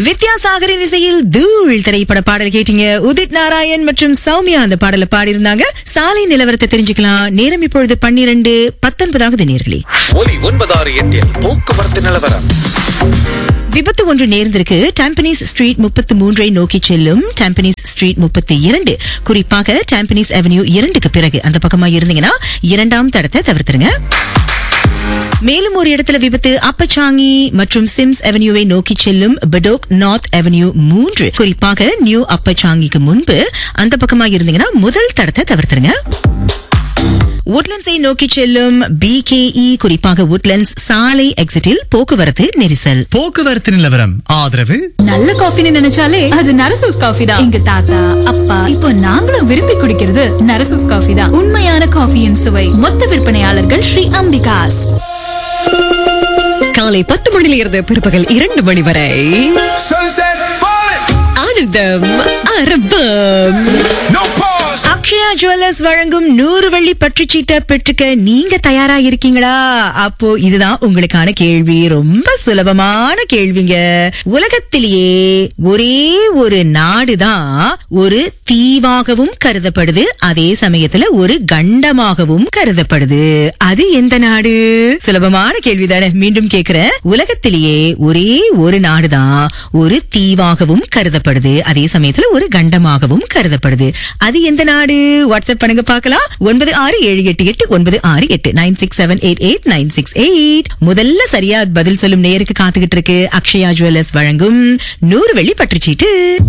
வித்யாசாகரின் இசையில் தூள் திரைப்பட பாடல் கேட்டீங்க உதித் நாராயண் மற்றும் சௌமியா அந்த பாடல பாடியிருந்தாங்க சாலை நிலவரத்தை தெரிஞ்சுக்கலாம் நேரம் இப்பொழுது பன்னிரண்டு பத்தொன்பதாவது நேர்களே ஒலி ஒன்பதாறு எட்டில் போக்குவரத்து நிலவரம் விபத்து ஒன்று நேர்ந்திருக்கு டாம்பனீஸ் ஸ்ட்ரீட் முப்பத்தி மூன்றை நோக்கி செல்லும் டாம்பனீஸ் ஸ்ட்ரீட் முப்பத்தி இரண்டு குறிப்பாக டாம்பனீஸ் அவென்யூ இரண்டுக்கு பிறகு அந்த பக்கமா இருந்தீங்கன்னா இரண்டாம் தடத்தை தவிர்த்துருங்க மேலும் ஒரு இடத்துல விபத்து அப்பச்சாங்கி மற்றும் சிம்ஸ் அவென்யூவை நோக்கி செல்லும் படோக் நார்த் அவென்யூ மூன்று குறிப்பாக நியூ அப்பச்சாங்கிக்கு முன்பு அந்த பக்கமா இருந்தீங்கன்னா முதல் தடத்தை தவிர்த்துருங்க உட்லண்ட்ஸை நோக்கி செல்லும் பிகேஇ குறிப்பாக உட்லண்ட்ஸ் சாலை எக்ஸிட்டில் போக்குவரத்து நெரிசல் போக்குவரத்து நிலவரம் ஆதரவு நல்ல காஃபின்னு நினைச்சாலே அது நரசூஸ் காஃபி தான் எங்க தாத்தா அப்பா இப்போ நாங்களும் விரும்பி குடிக்கிறது நரசூஸ் காஃபி தான் உண்மையான காஃபியின் சுவை மொத்த விற்பனையாளர்கள் ஸ்ரீ அம்பிகாஸ் காலை பத்து மணியில இருந்து பிற்பகல் இரண்டு மணி வரை Sunset falling, ஆனந்தம் அரபம் no pause. அக்ஷயா ஜுவல்லர்ஸ் வழங்கும் நூறு வெள்ளி பற்றுச்சீட்டை பெற்றுக்க நீங்க தயாரா இருக்கீங்களா அப்போ இதுதான் உங்களுக்கான கேள்வி ரொம்ப சுலபமான கேள்விங்க உலகத்திலேயே ஒரே ஒரு நாடுதான் ஒரு தீவாகவும் கருதப்படுது அதே சமயத்துல ஒரு கண்டமாகவும் கருதப்படுது அது எந்த நாடு சுலபமான கேள்விதானே மீண்டும் கேக்குறேன் உலகத்திலேயே ஒரே ஒரு நாடுதான் ஒரு தீவாகவும் கருதப்படுது அதே சமயத்துல ஒரு கண்டமாகவும் கருதப்படுது அது எந்த நாடு வாட்ஸ்அப் பண்ணுங்க பார்க்கலாம் ஒன்பது ஆறு ஏழு எட்டு எட்டு ஒன்பது ஆறு எட்டு nine six seven eight eight nine six eight முதல்ல சரியா பதில் சொல்லும் நேருக்கு காத்துக்கிட்டு இருக்கு அக்ஷயா ஜுவல்லர்ஸ் வழங்கும் நூறு வெள்ளி பற்றுச்சீட்டு